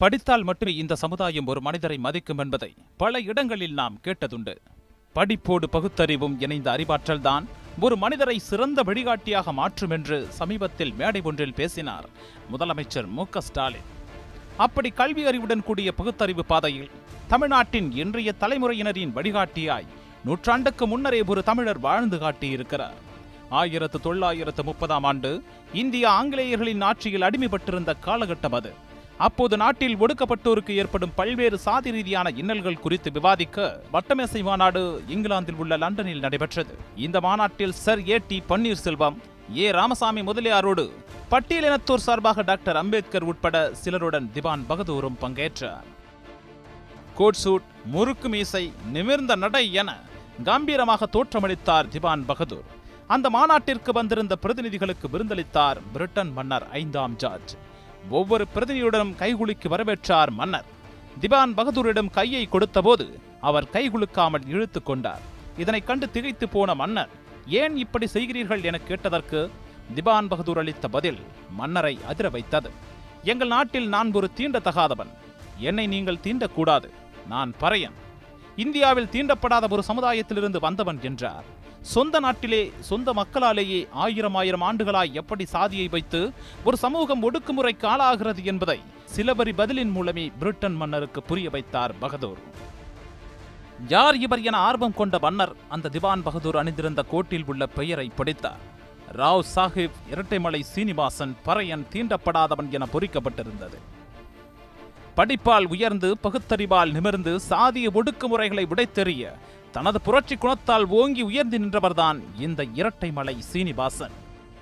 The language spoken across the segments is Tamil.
படித்தால் மட்டுமே இந்த சமுதாயம் ஒரு மனிதரை மதிக்கும் என்பதை பல இடங்களில் நாம் கேட்டதுண்டு படிப்போடு பகுத்தறிவும் இணைந்த அறிவாற்றல்தான் ஒரு மனிதரை சிறந்த வழிகாட்டியாக மாற்றும் என்று சமீபத்தில் மேடை ஒன்றில் பேசினார் முதலமைச்சர் மு க ஸ்டாலின் அப்படி கல்வி அறிவுடன் கூடிய பகுத்தறிவு பாதையில் தமிழ்நாட்டின் இன்றைய தலைமுறையினரின் வழிகாட்டியாய் நூற்றாண்டுக்கு முன்னரே ஒரு தமிழர் வாழ்ந்து காட்டியிருக்கிறார் ஆயிரத்து தொள்ளாயிரத்து முப்பதாம் ஆண்டு இந்தியா ஆங்கிலேயர்களின் ஆட்சியில் அடிமைப்பட்டிருந்த காலகட்டம் அது அப்போது நாட்டில் ஒடுக்கப்பட்டோருக்கு ஏற்படும் பல்வேறு சாதி ரீதியான இன்னல்கள் குறித்து விவாதிக்க வட்டமேசை மாநாடு இங்கிலாந்தில் உள்ள லண்டனில் நடைபெற்றது இந்த மாநாட்டில் sir A T Panneerselvam A Ramasamy முதலியாரோடு பட்டியலினத்தோர் சார்பாக டாக்டர் அம்பேத்கர் உட்பட சிலருடன் திவான் பகதூரும் பங்கேற்றார் கோட் சூட் முறுக்கு மீசை நிமிர்ந்த நடை என கம்பீரமாக தோற்றமளித்தார் திவான் பகதூர் அந்த மாநாட்டிற்கு வந்திருந்த பிரதிநிதிகளுக்கு விருந்தளித்தார் பிரிட்டன் மன்னர் ஐந்தாம் ஜார்ஜ் ஒவ்வொரு பிரதிநிதியுடனும் கைகுலுக்கி வரவேற்றார் மன்னர் திவான் பகதூரிடம் கையை கொடுத்தபோது அவர் கைகுலுக்காமல் இழுத்துக் கொண்டார் இதனைக் கண்டு திகைத்து போன மன்னர் ஏன் இப்படி செய்கிறீர்கள் என கேட்டதற்கு திவான் பகதூர் அளித்த பதில் மன்னரை அதிர வைத்தது எங்கள் நாட்டில் நான் ஒரு தீண்டத்தகாதவன் என்னை நீங்கள் தீண்டக்கூடாது நான் பறையன் இந்தியாவில் தீண்டப்படாத ஒரு சமுதாயத்திலிருந்து வந்தவன் என்றார் சொந்த நாட்டிலே சொந்த மக்களாலேயே ஆயிரம் ஆயிரம் ஆண்டுகளாய் எப்படி சாதியை வைத்து ஒரு சமூகம் ஒடுக்குமுறைக்கு ஆளாகிறது என்பதை சிலவரி பதிலின் மூலமே பிரிட்டன் மன்னருக்கு புரிய வைத்தார் பகதூர் யார் இவர் என ஆர்வம் கொண்ட மன்னர் அந்த திவான் பகதூர் அணிந்திருந்த கோட்டில் உள்ள பெயரை படித்தார் ராவ் சாஹிப் இரட்டைமலை சீனிவாசன் பறையன் தீண்டப்படாதவன் என பொறிக்கப்பட்டிருந்தது படிப்பால் உயர்ந்து பகுத்தறிவால் நிமிர்ந்து சாதிய ஒடுக்குமுறைகளை உடைத்தெறிய தனது புரட்சி குணத்தால் ஓங்கி உயர்ந்து நின்றவர்தான் இந்த இரட்டைமலை சீனிவாசன்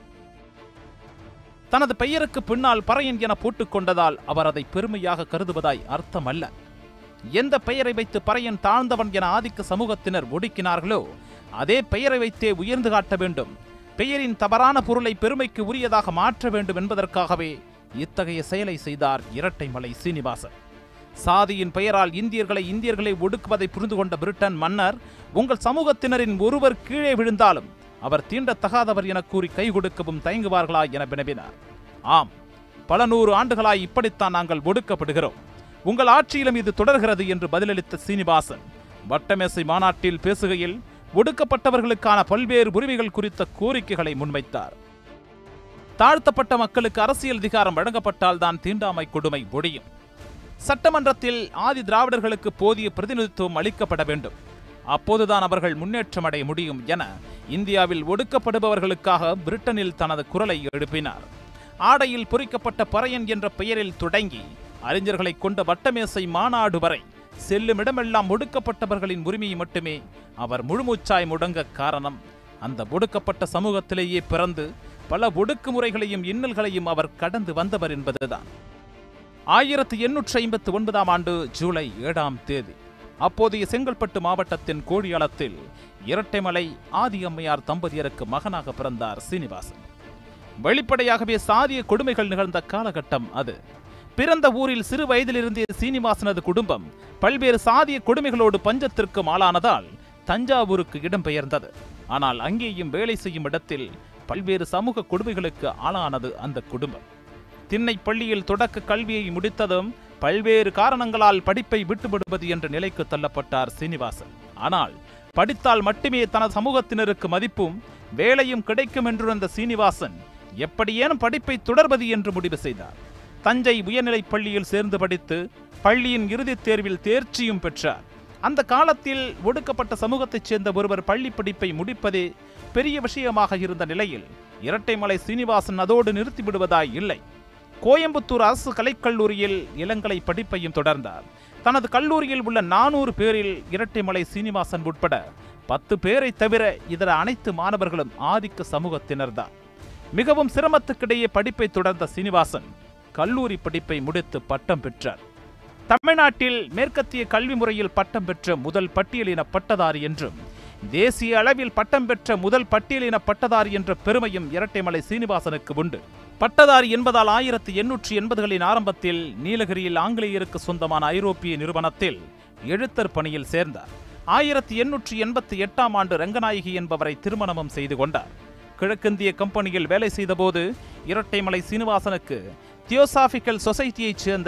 தனது பெயருக்கு பின்னால் பறையன் என போட்டுக் கொண்டதால் அவர் அதை பெருமையாக கருதுவதாய் அர்த்தமல்ல எந்த பெயரை வைத்து பறையன் தாழ்ந்தவன் என ஆதிக்க சமூகத்தினர் ஒடுக்கினார்களோ அதே பெயரை வைத்தே உயர்ந்து காட்ட வேண்டும் பெயரின் தவறான பொருளை பெருமைக்கு உரியதாக மாற்ற வேண்டும் என்பதற்காகவே இத்தகைய செயலை செய்தார் இரட்டைமலை சீனிவாசன் சாதியின் பெயரால் இந்தியர்களை இந்தியர்களை ஒடுக்குவதை புரிந்து கொண்ட பிரிட்டன் மன்னர் உங்கள் சமூகத்தினரின் ஒருவர் கீழே விழுந்தாலும் அவர் தீண்டத்தகாதவர் என கூறி கை கொடுக்கவும் தயங்குவார்களா என வினவினார் ஆம் பல நூறு ஆண்டுகளாய் இப்படித்தான் நாங்கள் ஒடுக்கப்படுகிறோம் உங்கள் ஆட்சியிலும் இது தொடர்கிறது என்று பதிலளித்த சீனிவாசன் வட்டமேசை மாநாட்டில் பேசுகையில் ஒடுக்கப்பட்டவர்களுக்கான பல்வேறு உரிமைகள் குறித்த கோரிக்கைகளை முன்வைத்தார் தாழ்த்தப்பட்ட மக்களுக்கு அரசியல் அதிகாரம் வழங்கப்பட்டால் தான் தீண்டாமை கொடுமை ஒழியும் சட்டமன்றத்தில் ஆதி திராவிடர்களுக்கு போதிய பிரதிநிதித்துவம் அளிக்கப்பட வேண்டும் அப்போதுதான் அவர்கள் முன்னேற்றம் அடைய முடியும் என இந்தியாவில் ஒடுக்கப்படுபவர்களுக்காக பிரிட்டனில் தனது குரலை எழுப்பினார் ஆடையில் பொறிக்கப்பட்ட பறையன் என்ற பெயரில் தொடங்கி அறிஞர்களை கொண்ட வட்டமேசை மாநாடு வரை செல்லும் இடமெல்லாம் ஒடுக்கப்பட்டவர்களின் உரிமையை மட்டுமே அவர் முழுமூச்சாய் முடங்க காரணம் அந்த ஒடுக்கப்பட்ட சமூகத்திலேயே பிறந்து பல ஒடுக்குமுறைகளையும் இன்னல்களையும் அவர் கடந்து வந்தவர் என்பதுதான் ஆயிரத்து எண்ணூற்றி ஐம்பத்து ஒன்பதாம் ஆண்டு ஜூலை ஏழாம் தேதி அப்போதைய செங்கல்பட்டு மாவட்டத்தின் கோழியாளத்தில் இரட்டைமலை ஆதியம்மையார் தம்பதியருக்கு மகனாக பிறந்தார் சீனிவாசன் வெளிப்படையாகவே சாதிய கொடுமைகள் நிகழ்ந்த காலகட்டம் அது பிறந்த ஊரில் சிறு வயதிலிருந்தே சீனிவாசனது குடும்பம் பல்வேறு சாதிய கொடுமைகளோடு பஞ்சத்திற்கும் ஆளானதால் தஞ்சாவூருக்கு இடம்பெயர்ந்தது ஆனால் அங்கேயும் வேலை செய்யும் இடத்தில் பல்வேறு சமூக கொடுமைகளுக்கு ஆளானது அந்த குடும்பம் திண்ணை பள்ளியில் தொடக்க கல்வியை முடித்ததும் பல்வேறு காரணங்களால் படிப்பை விட்டுவிடுவது என்ற நிலைக்கு தள்ளப்பட்டார் சீனிவாசன் ஆனால் படித்தால் மட்டுமே தனது சமூகத்தினருக்கு மதிப்பும் வேலையும் கிடைக்கும் என்றிருந்த சீனிவாசன் எப்படியேனும் படிப்பை தொடர்வது என்று முடிவு செய்தார் தஞ்சை உயர்நிலைப் பள்ளியில் சேர்ந்து படித்து பள்ளியின் இறுதித் தேர்வில் தேர்ச்சியும் பெற்றார் அந்த காலத்தில் ஒடுக்கப்பட்ட சமூகத்தைச் சேர்ந்த ஒருவர் பள்ளி படிப்பை முடிப்பதே பெரிய விஷயமாக இருந்த நிலையில் இரட்டைமலை சீனிவாசன் அதோடு நிறுத்திவிடுவதாய் இல்லை கோயம்புத்தூர் அரசு கலைக்கல்லூரியில் இளங்கலை படிப்பையும் தொடர்ந்தார் தனது கல்லூரியில் உள்ள நானூறு பேரில் இரட்டைமலை சீனிவாசன் உட்பட பத்து பேரை தவிர இதர அனைத்து மாணவர்களும் ஆதிக்க சமூகத்தினர்தான் மிகவும் சிரமத்துக்கிடையே படிப்பை தொடர்ந்த சீனிவாசன் கல்லூரி படிப்பை முடித்து பட்டம் பெற்றார் தமிழ்நாட்டில் மேற்கத்திய கல்வி முறையில் பட்டம் பெற்ற முதல் பட்டியலின பட்டதாரி என்றும் தேசிய அளவில் பட்டம் பெற்ற முதல் பட்டியலின பட்டதாரி என்ற பெருமையும் இரட்டைமலை சீனிவாசனுக்கு உண்டு பட்டதாரி என்பதால் ஆயிரத்தி எண்ணூற்றி எண்பதுகளின் ஆரம்பத்தில் நீலகிரியில் ஆங்கிலேயருக்கு சொந்தமான ஐரோப்பிய நிறுவனத்தில் எழுத்தர் பணியில் சேர்ந்தார் ஆயிரத்தி எண்ணூற்றி எண்பத்தி எட்டாம் ஆண்டு ரங்கநாயகி என்பவரை திருமணமும் செய்து கொண்டார் கிழக்கிந்திய கம்பெனியில் வேலை செய்தபோது இரட்டைமலை சீனிவாசனுக்கு தியோசாபிக்கல் சொசைட்டியைச் சேர்ந்த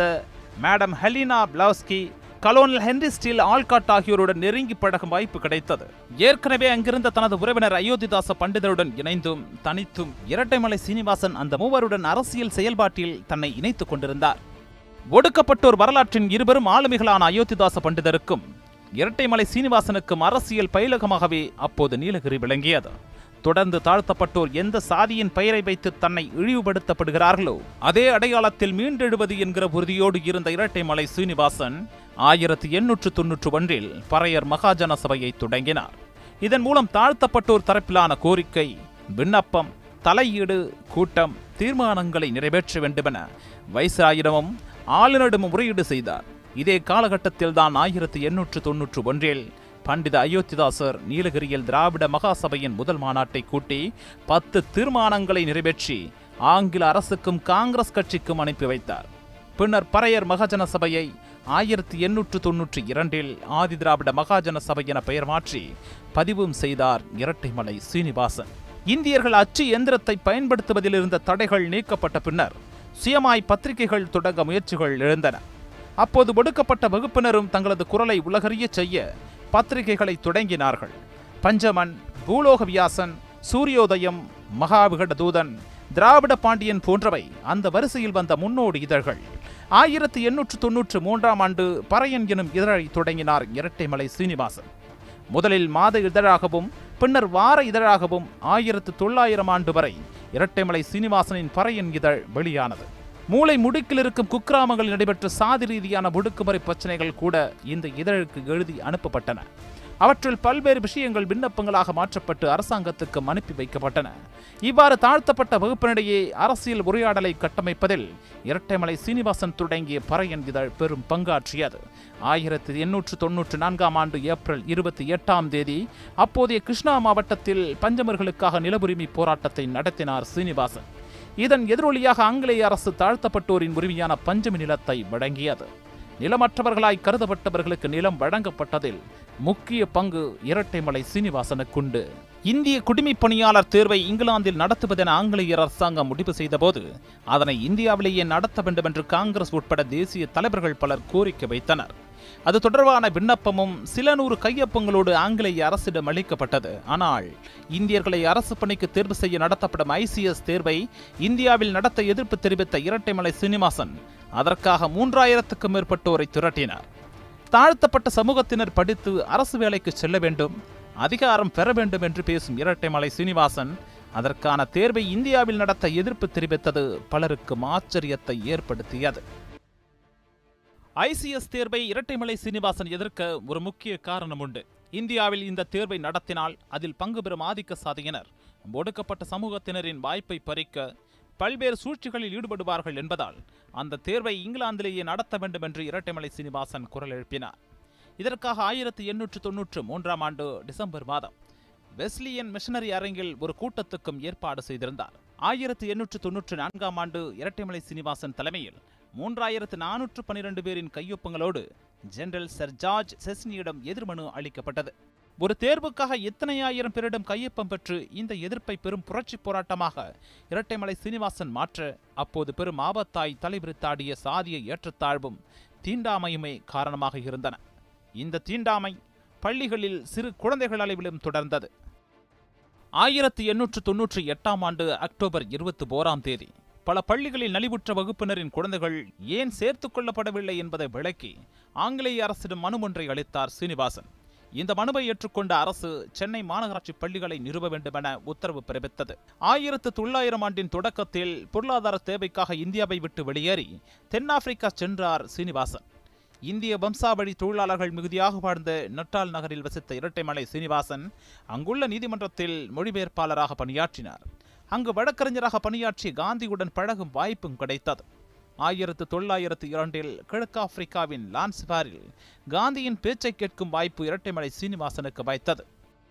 madam Helena Blavatsky colonel Henry Steel Olcott ஆகியோருடன் நெருங்கி பழகும் வாய்ப்பு கிடைத்தது ஏற்கனவே அங்கிருந்த தனது உறவினர் அயோத்திதாச பண்டிதருடன் இணைந்தும் தனித்தும் இரட்டைமலை சீனிவாசன் அந்த மூவருடன் அரசியல் செயல்பாட்டில் தன்னை இணைத்துக் கொண்டிருந்தார் ஒடுக்கப்பட்டோர் வரலாற்றின் இருவரும் ஆளுமைகளான அயோத்திதாச பண்டிதருக்கும் இரட்டைமலை சீனிவாசனுக்கும் அரசியல் பயிலகமாகவே அப்போது நீலகிரி விளங்கியது தொடர்ந்து தாழ்த்தப்பட்டோர் எந்த சாதியின் பெயரை வைத்து தன்னை இழிவுபடுத்தப்படுகிறார்களோ அதே அடையாளத்தில் மீண்டெழுவது என்கிற உறுதியோடு இருந்த இரட்டைமலை சீனிவாசன் ஆயிரத்தி எண்ணூற்று தொன்னூற்று ஒன்றில் பறையர் மகாஜன சபையை தொடங்கினார் இதன் மூலம் தாழ்த்தப்பட்டோர் தரப்பிலான கோரிக்கை விண்ணப்பம் தலையீடு கூட்டம் தீர்மானங்களை நிறைவேற்ற வேண்டுமென வைசாயிடமும் ஆளுநரிடமும் முறையீடு செய்தார் இதே காலகட்டத்தில் தான் ஆயிரத்தி எண்ணூற்று தொன்னூற்று ஒன்றில் பண்டித அயோத்திதாசர் நீலகிரியில் திராவிட மகாசபையின் முதல் மாநாட்டை கூட்டி பத்து தீர்மானங்களை நிறைவேற்றி ஆங்கில அரசுக்கும் காங்கிரஸ் கட்சிக்கும் அனுப்பி வைத்தார் பின்னர் பறையர் மகாஜன சபையை ஆயிரத்தி எண்ணூற்று தொன்னூற்றி இரண்டில் ஆதி திராவிட மகாஜன சபை என பெயர் மாற்றி பதிவும் செய்தார் இரட்டைமலை சீனிவாசன் இந்தியர்கள் அச்சு எந்திரத்தை பயன்படுத்துவதில் இருந்த தடைகள் நீக்கப்பட்ட பின்னர் சுயமாய் பத்திரிகைகள் தொடங்க முயற்சிகள் எழுந்தன அப்போது ஒடுக்கப்பட்ட வகுப்பினரும் தங்களது குரலை உலகறியச் செய்ய பத்திரிகைகளை தொடங்கினார்கள் பஞ்சமன் பூலோக வியாசன் சூரியோதயம் மகாவிகட தூதன் திராவிட பாண்டியன் போன்றவை அந்த வரிசையில் வந்த முன்னோடி இதழ்கள் ஆயிரத்தி எண்ணூற்று தொன்னூற்று மூன்றாம் ஆண்டு பறையன் எனும் இதழை தொடங்கினார் இரட்டைமலை சீனிவாசன் முதலில் மாத இதழாகவும் பின்னர் வார இதழாகவும் ஆயிரத்து தொள்ளாயிரம் ஆண்டு வரை இரட்டைமலை சீனிவாசனின் பறையன் இதழ் வெளியானது மூளை முடுக்கில் இருக்கும் குக்கிராமங்களில் நடைபெற்ற சாதி ரீதியான ஒடுக்குமுறை பிரச்சனைகள் கூட இந்த இதழுக்கு எழுதி அனுப்பப்பட்டன அவற்றில் பல்வேறு விஷயங்கள் விண்ணப்பங்களாக மாற்றப்பட்டு அரசாங்கத்துக்கு அனுப்பி வைக்கப்பட்டன இவ்வாறு தாழ்த்தப்பட்ட வகுப்பினிடையே அரசியல் உரையாடலை கட்டமைப்பதில் இரட்டைமலை சீனிவாசன் தொடங்கிய பறையன் இதழ் பெரும் பங்காற்றியது ஆயிரத்தி எண்ணூற்று தொன்னூற்று நான்காம் ஆண்டு ஏப்ரல் இருபத்தி எட்டாம் தேதி அப்போதைய கிருஷ்ணா மாவட்டத்தில் பஞ்சமர்களுக்காக நிலவுரிமை போராட்டத்தை நடத்தினார் சீனிவாசன் இதன் எதிரொலியாக ஆங்கிலேய அரசு தாழ்த்தப்பட்டோரின் உரிமையான பஞ்சமி நிலத்தை வழங்கியது நிலமற்றவர்களாய் கருதப்பட்டவர்களுக்கு நிலம் வழங்கப்பட்டதில் முக்கிய பங்கு இரட்டைமலை சீனிவாசனுக்குண்டு இந்திய குடிமைப் பணியாளர் தேர்வை இங்கிலாந்தில் நடத்துவதென ஆங்கிலேயர் அரசாங்கம் முடிவு செய்தபோது அதனை இந்தியாவிலேயே நடத்த வேண்டும் என்று காங்கிரஸ் உட்பட தேசிய தலைவர்கள் பலர் கோரிக்கை வைத்தனர் அது தொடர்பான விண்ணப்பமும் சில நூறு கையொப்பங்களோடு ஆங்கிலேய அரசிடம் அளிக்கப்பட்டது ஆனால் இந்தியர்களை அரசு பணிக்கு தேர்வு செய்ய நடத்தப்படும் ஐசிஎஸ் தேர்வை இந்தியாவில் நடத்த எதிர்ப்பு தெரிவித்த இரட்டைமலை சீனிவாசன் அதற்காக மூன்றாயிரத்துக்கும் மேற்பட்டோரை திரட்டினார் தாழ்த்தப்பட்ட சமூகத்தினர் படித்து அரசு வேலைக்கு செல்ல வேண்டும் அதிகாரம் பெற வேண்டும் என்று பேசும் இரட்டைமலை சீனிவாசன் அதற்கான தேர்வை இந்தியாவில் நடத்த எதிர்ப்பு தெரிவித்தது பலருக்கும் ஆச்சரியத்தை ஏற்படுத்தியது ஐசிஎஸ் தேர்வை இரட்டைமலை சீனிவாசன் எதிர்க்க ஒரு முக்கிய காரணம் உண்டு இந்தியாவில் இந்த தேர்வை நடத்தினால் அதில் பங்கு பெறும் ஆதிக்க சாதியினர் ஒடுக்கப்பட்ட சமூகத்தினரின் வாய்ப்பை பறிக்க பல்வேறு சூழ்ச்சிகளில் ஈடுபடுவார்கள் என்பதால் அந்த தேர்வை இங்கிலாந்திலேயே நடத்த வேண்டும் என்று இரட்டைமலை சீனிவாசன் குரல் எழுப்பினார் இதற்காக ஆயிரத்தி எண்ணூற்று தொன்னூற்று மூன்றாம் ஆண்டு டிசம்பர் மாதம் வெஸ்லியன் மிஷனரி அரங்கில் ஒரு கூட்டத்துக்கும் ஏற்பாடு செய்திருந்தார் ஆயிரத்தி எண்ணூற்று தொன்னூற்று நான்காம் ஆண்டு இரட்டைமலை சீனிவாசன் தலைமையில் மூன்றாயிரத்து நானூற்று பன்னிரண்டு பேரின் கையொப்பங்களோடு ஜெனரல் சர் ஜார்ஜ் செஸ்னியிடம் எதிர்மனு அளிக்கப்பட்டது ஒரு தேர்வுக்காக எத்தனை ஆயிரம் பேரிடம் கையொப்பம் பெற்று இந்த எதிர்ப்பை பெரும் புரட்சி போராட்டமாக இரட்டைமலை சீனிவாசன் மாற்ற அப்போது பெரும் ஆபத்தாய் தலைவிரித்தாடிய சாதிய ஏற்றத்தாழ்வும் தீண்டாமையுமே காரணமாக இருந்தன இந்த தீண்டாமை பள்ளிகளில் சிறு குழந்தைகள் அளவிலும் தொடர்ந்தது ஆயிரத்தி எண்ணூற்று தொன்னூற்றி எட்டாம் ஆண்டு அக்டோபர் இருபத்தி ஓராம் தேதி பல பள்ளிகளில் நலிவுற்ற வகுப்பினரின் குழந்தைகள் ஏன் சேர்த்துக் கொள்ளப்படவில்லை என்பதை விளக்கி ஆங்கிலேய அரசிடம் மனு ஒன்றை அளித்தார் சீனிவாசன் இந்த மனுவை ஏற்றுக்கொண்ட அரசு சென்னை மாநகராட்சி பள்ளிகளை நிறுவ வேண்டுமென உத்தரவு பிறப்பித்தது ஆயிரத்து தொள்ளாயிரம் ஆண்டின் தொடக்கத்தில் பொருளாதார தேவைக்காக இந்தியாவை விட்டு வெளியேறி தென்னாப்பிரிக்கா சென்றார் சீனிவாசன் இந்திய வம்சாவழி தொழிலாளர்கள் மிகுதியாக வாழ்ந்த நட்டால் நகரில் வசித்த இரட்டைமலை சீனிவாசன் அங்குள்ள நீதிமன்றத்தில் மொழிபெயர்ப்பாளராக பணியாற்றினார் அங்கு வழக்கறிஞராக பணியாற்றிய காந்தியுடன் பழகும் வாய்ப்பும் கிடைத்தது ஆயிரத்து தொள்ளாயிரத்து இரண்டில் கிழக்கு ஆப்பிரிக்காவின் லான்ஸ்பாரில் காந்தியின் பேச்சை கேட்கும் வாய்ப்பு இரட்டைமலை சீனிவாசனுக்கு வாய்த்தது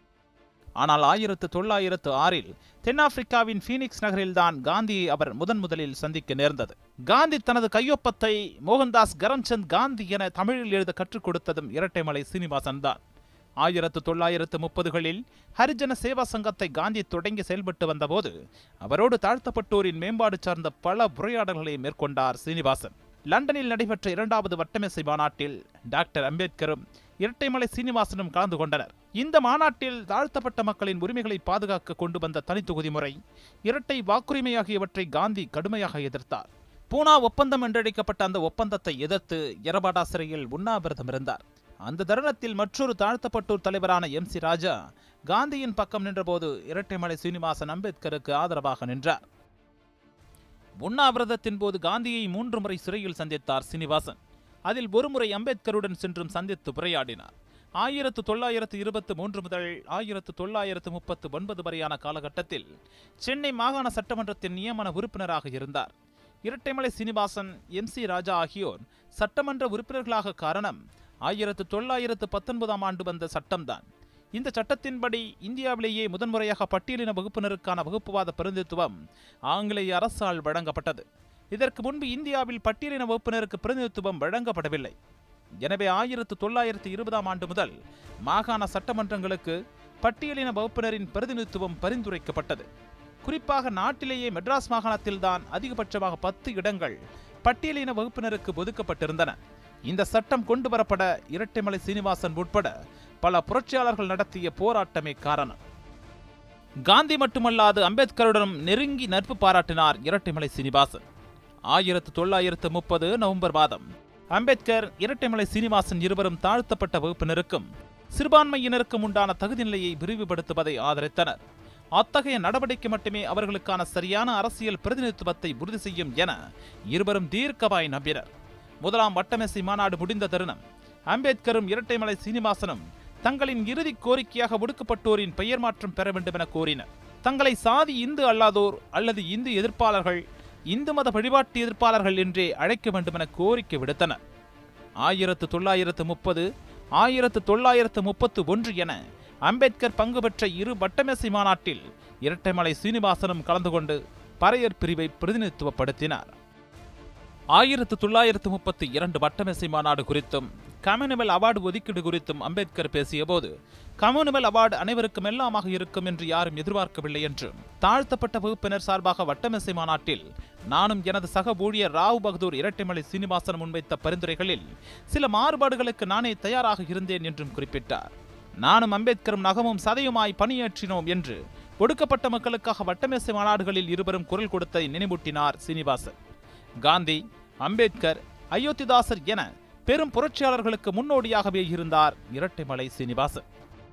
ஆனால் ஆயிரத்து தொள்ளாயிரத்து ஆறில் தென்னாப்பிரிக்காவின் ஃபீனிக்ஸ் நகரில்தான் காந்தியை அவர் முதன் முதலில் சந்திக்க நேர்ந்தது காந்தி தனது கையொப்பத்தை மோகன்தாஸ் கரம்சந்த் காந்தி என தமிழில் எழுத கற்றுக் கொடுத்ததும் இரட்டைமலை சீனிவாசன் தான் ஆயிரத்து தொள்ளாயிரத்து முப்பதுகளில் ஹரிஜன சேவா சங்கத்தை காந்தி தொடங்கி செயல்பட்டு வந்தபோது அவரோடு தாழ்த்தப்பட்டோரின் மேம்பாடு சார்ந்த பல உரையாடல்களை மேற்கொண்டார் சீனிவாசன் லண்டனில் நடைபெற்ற இரண்டாவது வட்டமேசை மாநாட்டில் டாக்டர் அம்பேத்கரும் இரட்டைமலை சீனிவாசனும் கலந்து கொண்டனர் இந்த மாநாட்டில் தாழ்த்தப்பட்ட மக்களின் உரிமைகளை பாதுகாக்க கொண்டு வந்த தனித்தொகுதி முறை இரட்டை வாக்குரிமை ஆகியவற்றை காந்தி கடுமையாக எதிர்த்தார் பூனா ஒப்பந்தம் என்றழைக்கப்பட்ட அந்த ஒப்பந்தத்தை எதிர்த்து எரபாடா சிறையில் உண்ணாவிரதம் இருந்தார் அந்த தருணத்தில் மற்றொரு தாழ்த்தப்பட்டோர் தலைவரான எம் சி ராஜா காந்தியின் பக்கம் நின்றபோது இரட்டைமலை சீனிவாசன் அம்பேத்கருக்கு ஆதரவாக நின்றார் உண்ணாவிரதத்தின் போது காந்தியை மூன்று முறை சிறையில் சந்தித்தார் சீனிவாசன் அதில் ஒருமுறை அம்பேத்கருடன் சென்றும் சந்தித்து உரையாடினார் ஆயிரத்து தொள்ளாயிரத்து இருபத்து மூன்று முதல் ஆயிரத்து தொள்ளாயிரத்து முப்பத்து ஒன்பது வரையான காலகட்டத்தில் சென்னை மாகாண சட்டமன்றத்தின் நியமன உறுப்பினராக இருந்தார் இரட்டைமலை சீனிவாசன் எம் சி ராஜா ஆகியோர் சட்டமன்ற உறுப்பினர்களாக காரணம் ஆயிரத்து தொள்ளாயிரத்து பத்தொன்பதாம் ஆண்டு வந்த சட்டம்தான் இந்த சட்டத்தின்படி இந்தியாவிலேயே முதன்முறையாக பட்டியலின வகுப்பினருக்கான வகுப்புவாத பிரதிநிதித்துவம் ஆங்கிலேய அரசால் வழங்கப்பட்டது இதற்கு முன்பு இந்தியாவில் பட்டியலின வகுப்பினருக்கு பிரதிநிதித்துவம் வழங்கப்படவில்லை எனவே ஆயிரத்து தொள்ளாயிரத்து இருபதாம் ஆண்டு முதல் மாகாண சட்டமன்றங்களுக்கு பட்டியலின வகுப்பினரின் பிரதிநிதித்துவம் பரிந்துரைக்கப்பட்டது குறிப்பாக நாட்டிலேயே மெட்ராஸ் மாகாணத்தில்தான் அதிகபட்சமாக பத்து இடங்கள் பட்டியலின வகுப்பினருக்கு ஒதுக்கப்பட்டிருந்தன இந்த சட்டம் கொண்டு வரப்பட இரட்டைமலை சீனிவாசன் உட்பட பல புரட்சியாளர்கள் நடத்திய போராட்டமே காரணம் காந்தி மட்டுமல்லாது அம்பேத்கருடனும் நெருங்கி நட்பு பாராட்டினார் இரட்டைமலை சீனிவாசன் ஆயிரத்து தொள்ளாயிரத்து முப்பது நவம்பர் மாதம் அம்பேத்கர் இரட்டைமலை சீனிவாசன் இருவரும் தாழ்த்தப்பட்ட வகுப்பினருக்கும் சிறுபான்மையினருக்கும் உண்டான தகுதி நிலையை விரிவுபடுத்துவதை ஆதரித்தனர் அத்தகைய நடவடிக்கை மட்டுமே அவர்களுக்கான சரியான அரசியல் பிரதிநிதித்துவத்தை உறுதி செய்யும் என இருவரும் தீர்க்கமாய் நம்பினர் முதலாம் வட்டமேசை மாநாடு முடிந்த தருணம் அம்பேத்கரும் இரட்டைமலை சீனிவாசனும் தங்களின் இறுதி கோரிக்கையாக ஒடுக்கப்பட்டோரின் பெயர் மாற்றம் பெற வேண்டும் என கோரினர் தங்களை சாதி இந்து அல்லாதோர் அல்லது இந்து எதிர்ப்பாளர்கள் இந்து மத வழிபாட்டு எதிர்ப்பாளர்கள் என்றே அழைக்க வேண்டும் என கோரிக்கை விடுத்தனர் ஆயிரத்து தொள்ளாயிரத்து முப்பது ஆயிரத்து தொள்ளாயிரத்து முப்பத்து ஒன்று என அம்பேத்கர் பங்கு பெற்ற இரு வட்டமேசை மாநாட்டில் இரட்டைமலை சீனிவாசனும் கலந்து கொண்டு பறையர் பிரிவை பிரதிநிதித்துவப்படுத்தினார் ஆயிரத்து தொள்ளாயிரத்து முப்பத்தி இரண்டு வட்டமேசை மாநாடு குறித்தும் கம்யூனிவல் அவார்டு ஒதுக்கீடு குறித்தும் அம்பேத்கர் பேசியபோது கம்யூனிவல் அவார்டு அனைவருக்கும் எல்லாமாக இருக்கும் என்று யாரும் எதிர்பார்க்கவில்லை என்றும் தாழ்த்தப்பட்ட வகுப்பினர் சார்பாக வட்டமேசை மாநாட்டில் நானும் எனது சக ஊழியர் ராவ் பகதூர் இரட்டைமலை சீனிவாசன் முன்வைத்த பரிந்துரைகளில் சில மாறுபாடுகளுக்கு நானே தயாராக இருந்தேன் என்றும் குறிப்பிட்டார் நானும் அம்பேத்கரும் நகமும் சதையுமாய் பணியாற்றினோம் என்று ஒடுக்கப்பட்ட மக்களுக்காக வட்டமேசை மாநாடுகளில் இருவரும் குரல் கொடுத்ததை நினைவூட்டினார் சீனிவாசன் காந்தி அம்பேத்கர் அயோத்திதாசர் என பெரும் புரட்சியாளர்களுக்கு முன்னோடியாகவே இருந்தார் இரட்டைமலை சீனிவாசன்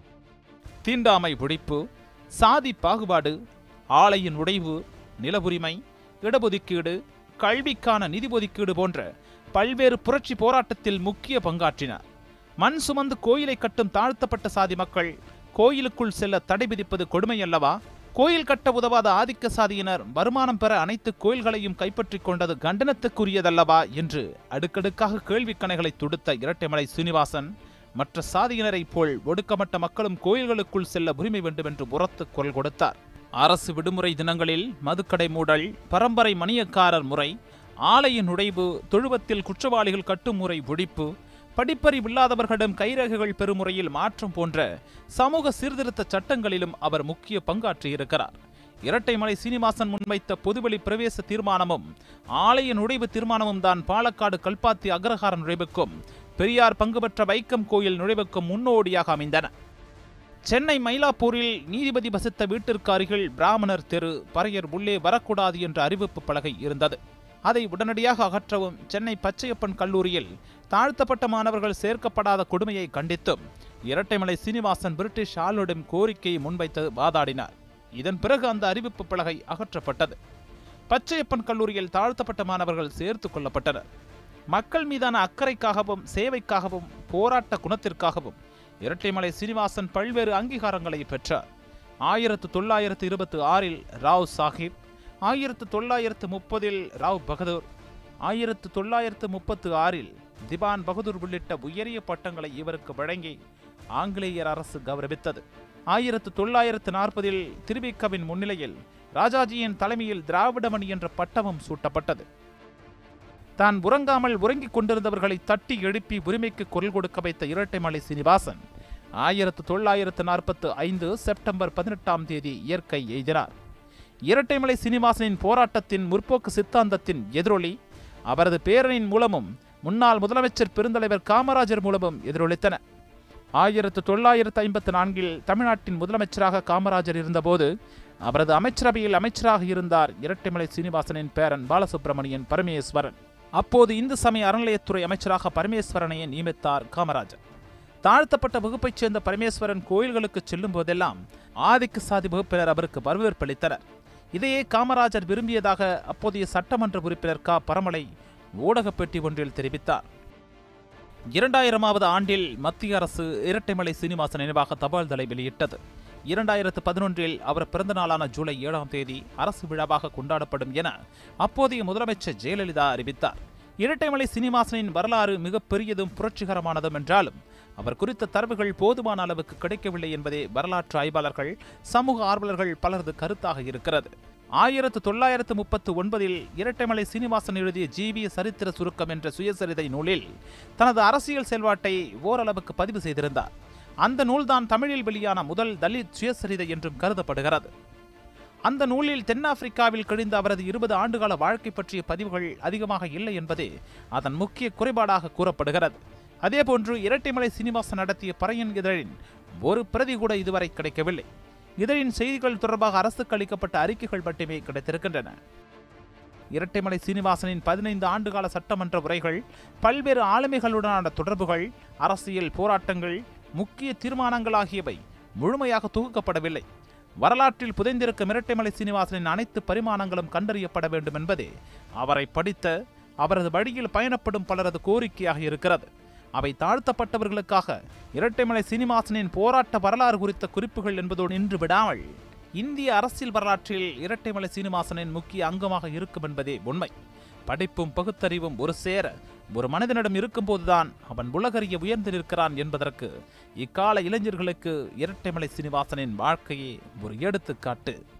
தீண்டாமை ஒழிப்பு சாதி பாகுபாடு ஆலையின் உடைவு நில உரிமை இடஒதுக்கீடு கல்விக்கான நிதி ஒதுக்கீடு போன்ற பல்வேறு புரட்சி போராட்டத்தில் முக்கிய பங்காற்றினார் மண் சுமந்து கோயிலை கட்டும் தாழ்த்தப்பட்ட சாதி மக்கள் கோயிலுக்குள் செல்ல தடை விதிப்பது கொடுமை அல்லவா கோயில் கட்ட உதவாத ஆதிக்க சாதியினர் வருமானம் பெற அனைத்து கோயில்களையும் கைப்பற்றிக் கொண்டது கண்டனத்துக்குரியதல்லவா என்று அடுக்கடுக்காக கேள்விக்கணைகளை தொடுத்த இரட்டைமலை சீனிவாசன் மற்ற சாதியினரைப் போல் ஒடுக்கப்பட்ட மக்களும் கோயில்களுக்குள் செல்ல உரிமை வேண்டும் என்று உரத்து குரல் கொடுத்தார் அரசு விடுமுறை தினங்களில் மதுக்கடை மூடல் பரம்பரை மணியக்காரர் முறை ஆலய நுழைவு தொழுவத்தில் குற்றவாளிகள் கட்டும் முறை ஒழிப்பு படிப்பறிவில்லாதவர்களிடம் கைரேகைகள் பெறுமுறையில் மாற்றம் போன்ற சமூக சீர்திருத்த சட்டங்களிலும் அவர் முக்கிய பங்காற்றியிருக்கிறார் இரட்டைமலை சீனிவாசன் முன்வைத்த பொதுவெளி பிரவேச தீர்மானமும் ஆலய நுழைவு தீர்மானமும் தான் பாலக்காடு கல்பாத்தி அக்ரஹார நுழைவுக்கும் பெரியார் பங்கு பெற்ற வைக்கம் கோயில் நுழைவுக்கும் முன்னோடியாக அமைந்தன சென்னை மயிலாப்பூரில் நீதிபதி வசித்த வீட்டிற்கு அருகில் பிராமணர் தெரு பறையர் உள்ளே வரக்கூடாது என்ற அறிவிப்பு பலகை இருந்தது அதை உடனடியாக அகற்றவும் சென்னை பச்சையப்பன் கல்லூரியில் தாழ்த்தப்பட்ட மாணவர்கள் சேர்க்கப்படாத கொடுமையை கண்டித்தும் இரட்டைமலை சீனிவாசன் பிரிட்டிஷ் ஆளுடன் கோரிக்கையை முன்வைத்து வாதாடினார் இதன் பிறகு அந்த அறிவிப்பு பலகை அகற்றப்பட்டது பச்சையப்பன் கல்லூரியில் தாழ்த்தப்பட்ட மாணவர்கள் சேர்த்துக் கொள்ளப்பட்டனர் மக்கள் மீதான அக்கறைக்காகவும் சேவைக்காகவும் போராட்ட குணத்திற்காகவும் இரட்டைமலை சீனிவாசன் பல்வேறு அங்கீகாரங்களை பெற்றார் ஆயிரத்து தொள்ளாயிரத்து இருபத்தி ஆறில் ராவ் சாஹிப் ஆயிரத்து தொள்ளாயிரத்து முப்பதில் ராவ் பகதூர் ஆயிரத்து தொள்ளாயிரத்து முப்பத்து ஆறில் திவான் பகதூர் உள்ளிட்ட உயரிய பட்டங்களை இவருக்கு வழங்கி ஆங்கிலேயர் அரசு கௌரவித்தது ஆயிரத்து தொள்ளாயிரத்து நாற்பதில் திருவிக்கவின் முன்னிலையில் ராஜாஜியின் தலைமையில் திராவிடமணி என்ற பட்டமும் சூட்டப்பட்டது தான் உறங்காமல் உறங்கிக் கொண்டிருந்தவர்களை தட்டி எழுப்பி உரிமைக்கு குரல் கொடுக்க வைத்த இரட்டைமலை சீனிவாசன் ஆயிரத்து தொள்ளாயிரத்து நாற்பத்து ஐந்து செப்டம்பர் பதினெட்டாம் தேதி இயற்கை எய்தினார் இரட்டைமலை சீனிவாசனின் போராட்டத்தின் முற்போக்கு சித்தாந்தத்தின் எதிரொலி அவரது பேரனின் மூலமும் முன்னாள் முதலமைச்சர் பெருந்தலைவர் காமராஜர் மூலமும் எதிரொலித்தன ஆயிரத்து தொள்ளாயிரத்து ஐம்பத்து நான்கில் தமிழ்நாட்டின் முதலமைச்சராக காமராஜர் இருந்தபோது அவரது அமைச்சரவையில் அமைச்சராக இருந்தார் இரட்டைமலை சீனிவாசனின் பேரன் பாலசுப்பிரமணியன் பரமேஸ்வரன் அப்போது இந்து சமய அறநிலையத்துறை அமைச்சராக பரமேஸ்வரனையே நியமித்தார் காமராஜர் தாழ்த்தப்பட்ட வகுப்பைச் சேர்ந்த பரமேஸ்வரன் கோயில்களுக்கு செல்லும் போதெல்லாம் ஆதிக்க சாதி வகுப்பினர் அவருக்கு வரவேற்பளித்தனர் இதையே காமராஜர் விரும்பியதாக அப்போதைய சட்டமன்ற உறுப்பினர் க பரமலை ஊடகப் பேட்டி ஒன்றில் தெரிவித்தார் இரண்டாயிரமாவது ஆண்டில் மத்திய அரசு இரட்டைமலை சீனிவாசன் நினைவாக தபால் தலை வெளியிட்டது இரண்டாயிரத்து பதினொன்றில் அவர் பிறந்த நாளான ஜூலை ஏழாம் தேதி அரசு விழாவாக கொண்டாடப்படும் என அப்போதைய முதலமைச்சர் ஜெயலலிதா அறிவித்தார் இரட்டைமலை சீனிவாசனின் வரலாறு மிகப் பெரியதும் புரட்சிகரமானதும் என்றாலும் அவர் குறித்த தரவுகள் போதுமான அளவுக்கு கிடைக்கவில்லை என்பதே வரலாற்று ஆய்வாளர்கள் சமூக ஆர்வலர்கள் பலரது கருத்தாக இருக்கிறது ஆயிரத்து தொள்ளாயிரத்து முப்பத்து ஒன்பதில் இரட்டைமலை சீனிவாசன் எழுதிய ஜீவிய சரித்திர சுருக்கம் என்ற சுயசரிதை நூலில் தனது அரசியல் செல்வாட்டை ஓரளவுக்கு பதிவு செய்திருந்தார் அந்த நூல்தான் தமிழில் வெளியான முதல் தலித் சுயசரிதை என்றும் கருதப்படுகிறது அந்த நூலில் தென்னாப்பிரிக்காவில் கழிந்த அவரது இருபது ஆண்டுகால வாழ்க்கை பற்றிய பதிவுகள் அதிகமாக இல்லை என்பதே அதன் முக்கிய குறைபாடாக கூறப்படுகிறது அதேபோன்று இரட்டைமலை சீனிவாசன் நடத்திய பறையன் இதழின் ஒரு பிரதி கூட இதுவரை கிடைக்கவில்லை இதழின் செய்திகள் தொடர்பாக அரசுக்கு அளிக்கப்பட்ட அறிக்கைகள் மட்டுமே கிடைத்திருக்கின்றன இரட்டைமலை சீனிவாசனின் பதினைந்து ஆண்டுகால சட்டமன்ற உரைகள் பல்வேறு ஆளுமைகளுடனான தொடர்புகள் அரசியல் போராட்டங்கள் முக்கிய தீர்மானங்கள் ஆகியவை முழுமையாக தொகுக்கப்படவில்லை வரலாற்றில் புதைந்திருக்கும் இரட்டைமலை சீனிவாசனின் அனைத்து பரிமாணங்களும் கண்டறியப்பட வேண்டும் என்பதே அவரை படித்த அவரது வழியில் பயணப்படும் பலரது கோரிக்கையாக இருக்கிறது அவை தாழ்த்தப்பட்டவர்களுக்காக இரட்டைமலை சீனிவாசனின் போராட்ட வரலாறு குறித்த குறிப்புகள் என்பதோடு நின்று விடாமல் இந்திய அரசியல் வரலாற்றில் இரட்டைமலை சீனிவாசனின் முக்கிய அங்கமாக இருக்கும் என்பதே உண்மை படிப்பும் பகுத்தறிவும் ஒரு சேர ஒரு மனிதனிடம் இருக்கும்போதுதான் அவன் உலகறிய உயர்ந்து நிற்கிறான் என்பதற்கு இக்கால இளைஞர்களுக்கு இரட்டைமலை சீனிவாசனின் வாழ்க்கையே ஒரு எடுத்துக்காட்டு